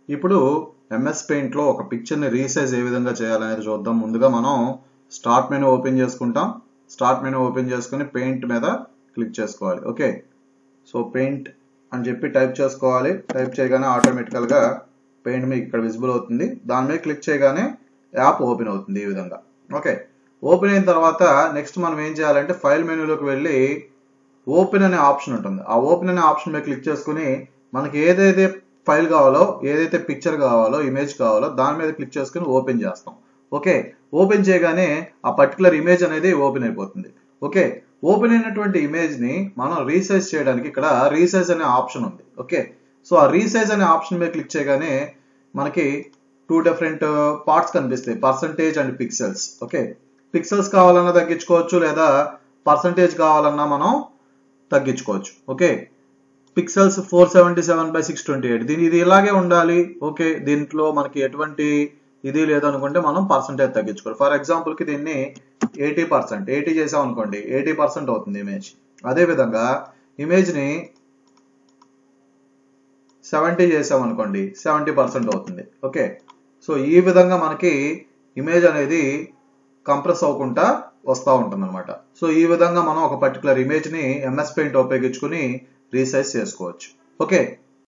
ఇప్పుడు MS paint లో ఒక పిక్చర్ ని రీసైజ్ ఏ విధంగా చేయాలనేది చూద్దాం ముందుగా మనం స్టార్ట్ మెనూ ఓపెన్ చేసుకుంటాం స్టార్ట్ మెనూ ఓపెన్ చేసుకుని పెయింట్ మీద క్లిక్ చేసుకోవాలి ఓకే సో పెయింట్ అని చెప్పి టైప్ చేసుకోవాలి టైప్ చేయగానే ఆటోమేటికల్ గా పెయింట్ మీకు ఇక్కడ విజిబుల్ అవుతుంది దాని మీద క్లిక్ చేయగానే యాప్ ఓపెన్ అవుతుంది ఈ విధంగా ఓకే ఓపెన్ అయిన తర్వాత నెక్స్ట్ మనం ఏం చేయాలంటే ఫైల్ మెనూలోకి వెళ్ళి ఓపెన్ అనే ఆప్షన్ ఉంటుంది ఆ ఓపెన్ అనే ఆప్షన్ మీద క్లిక్ చేసుకుని మనకి ఏదైతే ఫైల్ కావాలో ఏదైతే పిక్చర్ కావాలో ఇమేజ్ కావాలో దాని మీద క్లిక్ చేసుకుని ఓపెన్ చేస్తాం ఓకే ఓపెన్ చేయగానే ఆ పర్టికులర్ ఇమేజ్ అనేది ఓపెన్ అయిపోతుంది ఓకే ఓపెన్ అయినటువంటి ఇమేజ్ ని మనం రీసైజ్ చేయడానికి ఇక్కడ రీసైజ్ అనే ఆప్షన్ ఉంది ఓకే సో ఆ రీసైజ్ అనే ఆప్షన్ మీద క్లిక్ చేయగానే మనకి టూ డిఫరెంట్ పార్ట్స్ కనిపిస్తాయి percentage and pixels okay pixels కావాలన్నా తగ్గించుకోవచ్చు లేదా పర్సంటేజ్ కావాలన్నా మనం తగ్గించుకోవచ్చు okay pixels four seventy seven by six twenty eight దీని ఇది ఇలాగే ఉండాలి ఓకే దీంట్లో మనకి ఎటువంటి ఇది లేదనుకుంటే మనం పర్సంటేజ్ తగ్గించుకోవాలి ఫర్ ఎగ్జాంపుల్ కి దీన్ని ఎయిటీ పర్సెంట్ ఎయిటీ చేసాం అనుకోండి ఎయిటీ పర్సెంట్ అవుతుంది ఇమేజ్ అదే విధంగా ఇమేజ్ ని సెవెంటీ చేసాం అనుకోండి సెవెంటీ పర్సెంట్ అవుతుంది ఓకే సో ఈ విధంగా మనకి ఇమేజ్ అనేది కంప్రెస్ అవ్వకుండా వస్తూ ఉంటుంది అనమాట సో ఈ విధంగా మనం ఒక పర్టికులర్ ఇమేజ్ ని ఎంఎస్ పెయింట్ ఉపయోగించుకుని రీసైజ్ చేసుకోవచ్చు ఓకే